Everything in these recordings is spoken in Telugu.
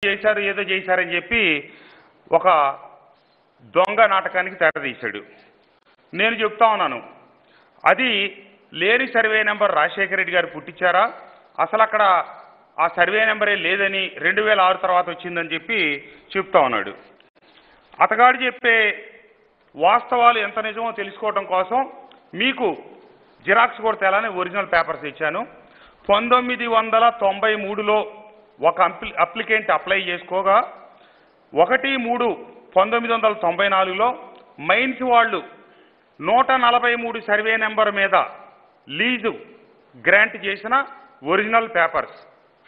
చేశారు ఏదో చేశారని చెప్పి ఒక దొంగ నాటకానికి తెరదీశాడు నేను చెప్తా ఉన్నాను అది లేని సర్వే నెంబర్ రాజశేఖర రెడ్డి గారు పుట్టించారా అసలు అక్కడ ఆ సర్వే నెంబరే లేదని రెండు వేల ఆరు తర్వాత వచ్చిందని చెప్పి చెప్తా ఉన్నాడు అతగాడు చెప్పే వాస్తవాలు ఎంత నిజమో తెలుసుకోవడం కోసం మీకు జిరాక్స్ కూడా తేలని ఒరిజినల్ పేపర్స్ ఇచ్చాను పంతొమ్మిది వందల తొంభై మూడులో ఒక అప్లి అప్లికెంట్ అప్లై చేసుకోగా ఒకటి మూడు పంతొమ్మిది వందల తొంభై నాలుగులో మైన్స్ వాళ్ళు నూట నలభై మూడు సర్వే నెంబర్ మీద లీజు గ్రాంట్ చేసిన ఒరిజినల్ పేపర్స్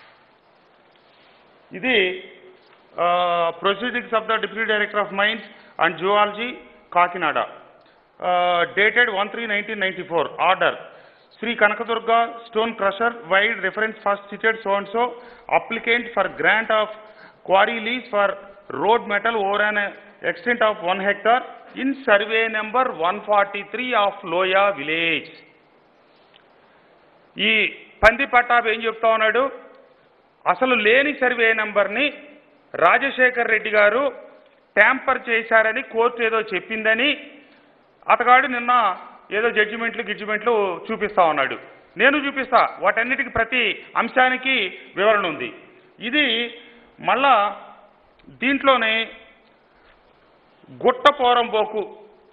ఇది proceedings of the deputy director of mines and geology Kakinada dated one three nineteen ninety four order Shri Kanakadurga stone crusher vide reference first cited so and so applicant for grant of quarry lease for road metal over an extent of one hectare in survey number one forty three of Loya village ఈ పంది పట్టాభి ఏం చెప్తా ఉన్నాడు అసలు లేని సర్వే నెంబర్ని రాజశేఖర్ రెడ్డి గారు ట్యాంపర్ చేశారని కోర్టు ఏదో చెప్పిందని అతగాడు నిన్న ఏదో జడ్జిమెంట్లు గిడ్జిమెంట్లు చూపిస్తా ఉన్నాడు నేను చూపిస్తా వాటన్నిటికి ప్రతి అంశానికి వివరణ ఉంది ఇది మళ్ళా దీంట్లోనే గుట్ట పోరంబోకు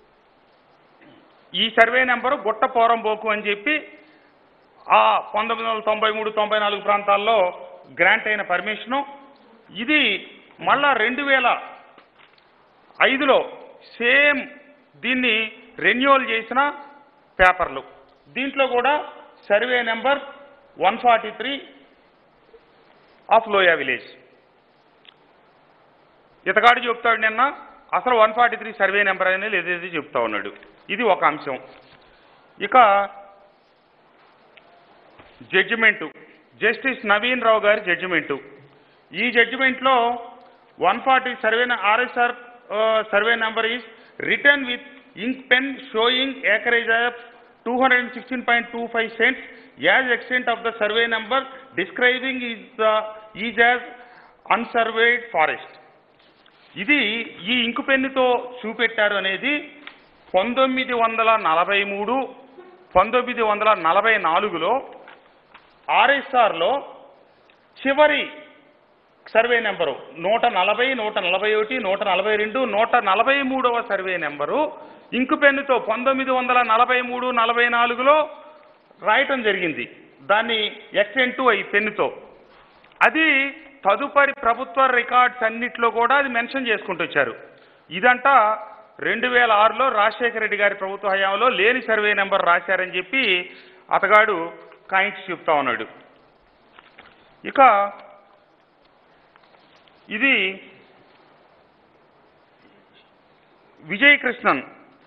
ఈ సర్వే నెంబరు గుట్ట పోరంబోకు అని చెప్పి ఆ పంతొమ్మిది వందల తొంభై మూడు తొంభై నాలుగు ప్రాంతాల్లో గ్రాంట్ అయిన పర్మిషను ఇది మళ్ళా రెండు వేల ఐదులో సేమ్ దీన్ని రెన్యువల్ చేసిన పేపర్లు దీంట్లో కూడా survey number one forty three of Loya village ఇతగాడు చెప్తాడు నిన్న అసలు one forty three survey number అనేది లేదేది చెప్తా ఉన్నాడు ఇది ఒక అంశం ఇక జడ్జిమెంటు జస్టిస్ నవీన్ రావు గారి జడ్జిమెంటు ఈ జడ్జిమెంట్లో one forty survey RSR survey number is return with ink pen showing acreage of two hundred and sixteen point two five cents as extent of the survey number describing is the is as unsurveyed forest ఇది ఈ ఇంకు పెన్నుతో చూపెట్టారు అనేది పంతొమ్మిది వందల నలభై మూడు పంతొమ్మిది వందల నలభై నాలుగులో ఆర్ఎస్ఆర్లో చివరి సర్వే నెంబరు నూట నలభై నూట నలభై ఒకటి నూట నలభై రెండు నూట నలభై మూడవ సర్వే నెంబరు ఇంకు పెన్నుతో పంతొమ్మిది వందల నలభై మూడు నలభై నాలుగులో రాయటం జరిగింది దాన్ని ఎక్స్టెంటు ఈ పెన్నుతో అది తదుపరి ప్రభుత్వ రికార్డ్స్ అన్నిట్లో కూడా అది మెన్షన్ చేసుకుంటూ వచ్చారు ఇదంట రెండు వేల ఆరులో రాజశేఖర రెడ్డి గారి ప్రభుత్వ హయాంలో లేని సర్వే నెంబర్ రాశారని చెప్పి అతగాడు కాయించి చెప్తా ఉన్నాడు ఇక ఇది Vijay Krishnan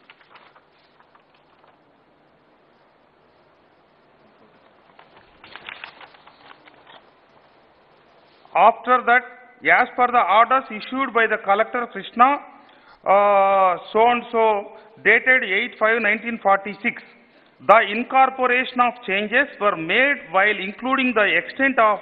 after that, as per the orders issued by the collector Krishna, uh, so and so, dated 8-5-1946, the incorporation of changes were made while including the extent of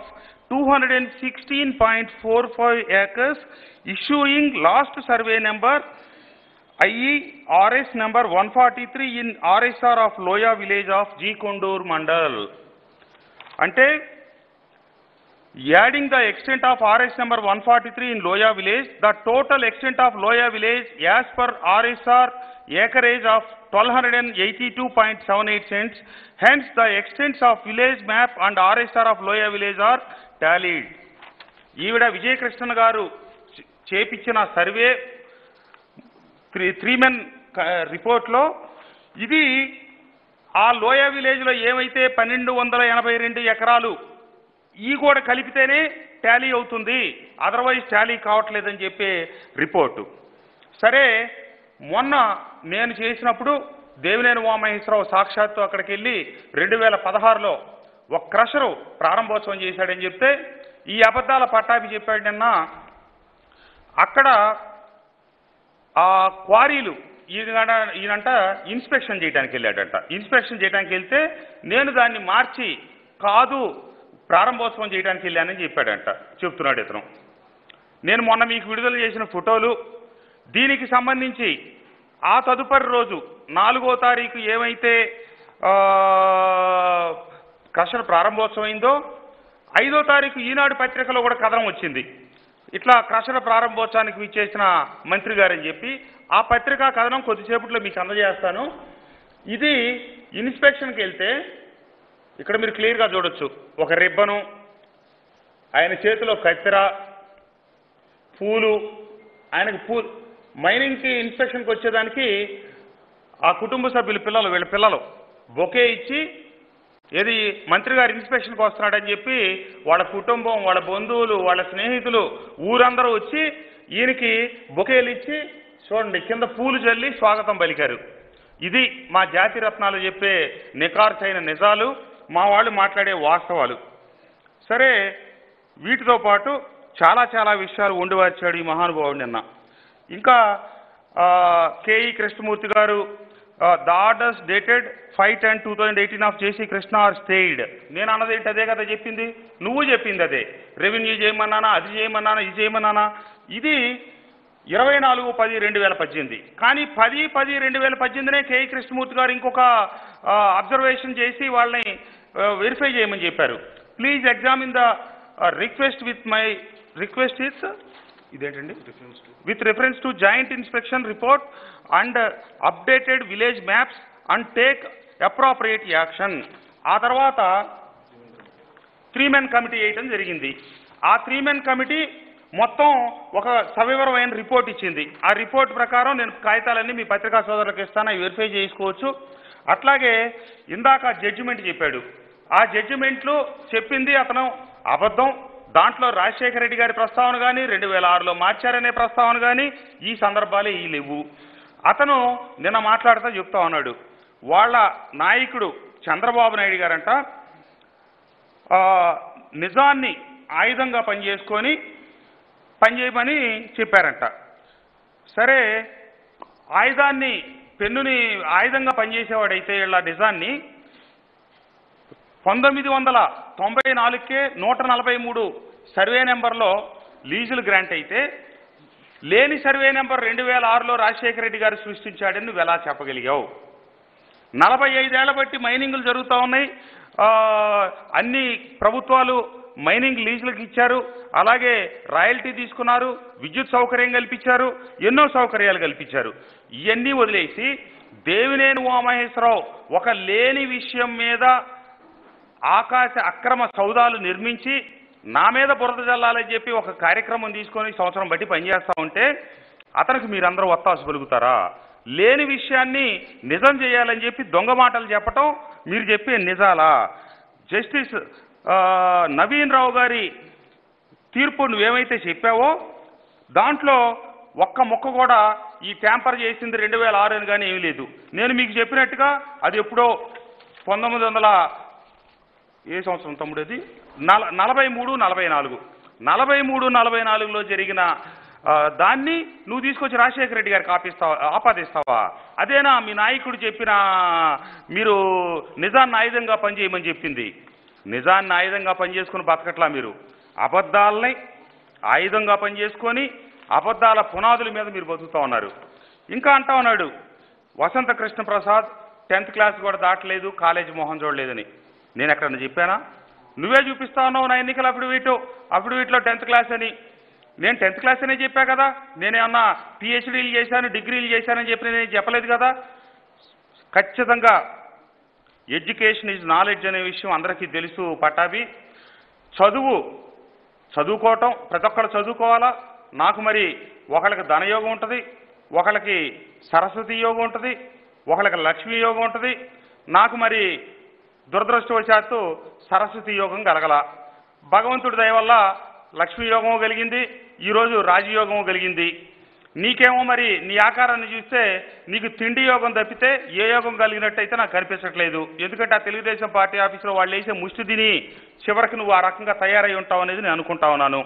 216.45 acres, issuing last survey number IE RS number 143 in RSR of Loya village of G. Kondur Mandal. అంటే adding the extent of RS number 143 in Loya village, the total extent of Loya village as per RSR acreage of 1282.78 cents. Hence, the extents of village map and RSR of Loya village are tallied. ఈవిడ విజయకృష్ణన్ గారు చే- చేపించిన సర్వే త్రీ త్రీ మెన్ రిపోర్ట్లో ఇది ఆ లోయ విలేజ్లో ఏమైతే పన్నెండు వందల ఎనభై రెండు ఎకరాలు ఈ కూడా కలిపితేనే టాలీ అవుతుంది అదర్వైజ్ టాలీ కావట్లేదని చెప్పే రిపోర్టు సరే మొన్న నేను చేసినప్పుడు దేవినేని ఉమామహేశ్వరరావు సాక్షాత్తు అక్కడికి వెళ్ళి రెండు వేల పదహారులో ఒక క్రషరు ప్రారంభోత్సవం చేశాడని చెప్తే ఈ అబద్ధాల పట్టాభి చెప్పాడు నిన్న అక్కడ ఆ క్వారీలు ఈయన ఈయనంట ఇన్స్పెక్షన్ చేయడానికి వెళ్ళాడంట ఇన్స్పెక్షన్ చేయడానికి వెళ్తే నేను దాన్ని మార్చి కాదు ప్రారంభోత్సవం చేయడానికి వెళ్ళానని చెప్పాడంట చెప్తున్నాడు ఇతను నేను మొన్న మీకు విడుదల చేసిన ఫోటోలు దీనికి సంబంధించి ఆ తదుపరి రోజు నాలుగో తారీఖు ఏమైతే ఆ, క్రషర్ ప్రారంభోత్సవం అయిందో ఐదో తారీఖు ఈనాడు పత్రికలో కూడా కథనం వచ్చింది ఇట్లా క్రషర్ ప్రారంభోత్సవానికి విచ్చేసిన మంత్రి గారని చెప్పి ఆ పత్రికా కథనం కొద్దిసేపట్లో మీకు అందజేస్తాను ఇది ఇన్స్పెక్షన్కి వెళ్తే ఇక్కడ మీరు క్లియర్గా చూడొచ్చు ఒక రిబ్బను ఆయన చేతిలో కత్తెర పూలు ఆయనకు పూ మైనింగ్కి ఇన్స్పెక్షన్కి వచ్చేదానికి ఆ కుటుంబ సభ్యుల పిల్లలు వీళ్ళ పిల్లలు బొకే ఇచ్చి ఏది మంత్రి గారు ఇన్స్పెక్షన్కి వస్తున్నాడని చెప్పి వాళ్ళ కుటుంబం వాళ్ళ బంధువులు వాళ్ళ స్నేహితులు ఊరందరూ వచ్చి ఈయనకి బొకేలు ఇచ్చి చూడండి కింద పూలు చల్లి స్వాగతం పలికారు ఇది మా జాతి రత్నాలు చెప్పే నికార్సైన నిజాలు మా వాళ్ళు మాట్లాడే వాస్తవాలు సరే వీటితో పాటు చాలా చాలా విషయాలు వండివార్చాడు ఈ మహానుభావుడు నిన్న ఇంకా కేఈ కృష్ణమూర్తి గారు the orders dated five ten two thousand eighteen of JC Krishna are stayed నేను అన్నది ఏంటి అదే కదా చెప్పింది నువ్వు చెప్పింది అదే రెవెన్యూ చేయమన్నానా అది చేయమన్నానా ఇది చేయమన్నానా ఇది ఇరవై నాలుగు పది రెండు వేల పద్దెనిమిది కానీ పది పది రెండు వేల పద్దెనిమిదినే కేఈ కృష్ణమూర్తి గారు ఇంకొక అబ్జర్వేషన్ చేసి వాళ్ళని వెరిఫై చేయమని చెప్పారు please examine the request with my request is ఇదేంటండి with reference to joint inspection report and updated village maps and take appropriate action ఆ తర్వాత త్రీ మెన్ కమిటీ వేయటం జరిగింది ఆ త్రీ మెన్ కమిటీ మొత్తం ఒక సవివరమైన రిపోర్ట్ ఇచ్చింది ఆ రిపోర్ట్ ప్రకారం నేను కాగితాలన్నీ మీ పత్రికా సోదరులకు ఇస్తాను అవి వెరిఫై చేసుకోవచ్చు అట్లాగే ఇందాక జడ్జిమెంట్ చెప్పాడు ఆ జడ్జిమెంట్లు చెప్పింది అతను అబద్ధం దాంట్లో రాజశేఖర రెడ్డి గారి ప్రస్తావన కానీ రెండు వేల ఆరులో మార్చారనే ప్రస్తావన కానీ ఈ సందర్భాలే ఈ లేవు అతను నిన్న మాట్లాడుతూ చెప్తా ఉన్నాడు వాళ్ళ నాయకుడు చంద్రబాబు నాయుడు గారంట ఆ, నిజాన్ని ఆయుధంగా పనిచేసుకొని పనిచేయమని చెప్పారంట సరే ఆయుధాన్ని పెన్నుని ఆయుధంగా పనిచేసేవాడైతే ఇలా నిజాన్ని పంతొమ్మిది వందల తొంభై నాలుగుకే నూట నలభై మూడు సర్వే నెంబర్లో లీజులు గ్రాంట్ అయితే లేని సర్వే నెంబర్ రెండు వేల ఆరులో రాజశేఖర రెడ్డి గారు సృష్టించాడని నువ్వు ఎలా చెప్పగలిగావు నలభై ఐదేళ్ల బట్టి మైనింగ్లు జరుగుతూ ఉన్నాయి ఆ, అన్ని ప్రభుత్వాలు మైనింగ్ లీజులకు ఇచ్చారు అలాగే రాయల్టీ తీసుకున్నారు విద్యుత్ సౌకర్యం కల్పించారు ఎన్నో సౌకర్యాలు కల్పించారు ఇవన్నీ వదిలేసి దేవినేని ఉమామహేశ్వరరావు ఒక లేని విషయం మీద ఆకాశ అక్రమ సౌదాలు నిర్మించి నా మీద బురద జల్లాలని చెప్పి ఒక కార్యక్రమం తీసుకొని సంవత్సరం బట్టి పనిచేస్తా ఉంటే అతనికి మీరందరూ ఒత్తాసు పలుకుతారా లేని విషయాన్ని నిజం చేయాలని చెప్పి దొంగ మాటలు చెప్పటం మీరు చెప్పే నిజాలా జస్టిస్ ఆ, నవీన్ రావు గారి తీర్పు నువ్వేమైతే చెప్పావో దాంట్లో ఒక్క ముక్క కూడా ఈ ట్యాంపర్ చేసింది రెండు వేల ఆరు అని కానీ ఏమీ లేదు నేను మీకు చెప్పినట్టుగా అది ఎప్పుడో పంతొమ్మిది వందల ఏ సంవత్సరం తమ్ముడు అది నల నలభై మూడు నలభై నాలుగు నలభై మూడు నలభై నాలుగులో జరిగిన ఆ, దాన్ని నువ్వు తీసుకొచ్చి రాజశేఖర రెడ్డి గారికి ఆపిస్తావా ఆపాదిస్తావా అదేనా మీ నాయకుడు చెప్పిన మీరు నిజాన్ని ఆయుధంగా పనిచేయమని చెప్పింది నిజాన్ని ఆయుధంగా పనిచేసుకుని బతకట్లా మీరు అబద్ధాలని ఆయుధంగా పనిచేసుకొని అబద్ధాల పునాదుల మీద మీరు బతుకుతా ఉన్నారు ఇంకా అంటా ఉన్నాడు వసంత కృష్ణ ప్రసాద్ టెన్త్ క్లాస్ కూడా దాటలేదు కాలేజీ మోహన్ చూడలేదని నేను ఎక్కడన్నా చెప్పానా నువ్వే చూపిస్తా ఉన్నావు నా ఎన్నికల అఫిడవిట్ అఫిడవిట్లో టెన్త్ క్లాస్ అని నేను టెన్త్ క్లాస్ అనే చెప్పా కదా నేనేమన్నా పిహెచ్డీలు చేశాను డిగ్రీలు చేశానని చెప్పి నేను చెప్పలేదు కదా ఖచ్చితంగా ఎడ్యుకేషన్ ఈజ్ నాలెడ్జ్ అనే విషయం అందరికీ తెలుసు పట్టాభి చదువు చదువుకోవటం ప్రతి ఒక్కరు చదువుకోవాలా నాకు మరి ఒకళ్ళకి ధనయోగం ఉంటుంది ఒకళ్ళకి సరస్వతి యోగం ఉంటుంది ఒకళ్ళకి లక్ష్మీ యోగం ఉంటుంది నాకు మరి దురదృష్టవశాత్తు సరస్వతి యోగం కలగల భగవంతుడి దయ వల్ల లక్ష్మీ యోగము కలిగింది ఈరోజు రాజయోగము కలిగింది నీకేమో మరి నీ ఆకారాన్ని చూస్తే నీకు తిండి యోగం తప్పితే ఏ యోగం కలిగినట్టయితే నాకు కనిపించట్లేదు ఎందుకంటే ఆ తెలుగుదేశం పార్టీ ఆఫీసులో వాళ్ళు వేసే ముష్టి తిని చివరికి నువ్వు ఆ రకంగా తయారై ఉంటావు అనేది నేను అనుకుంటా ఉన్నాను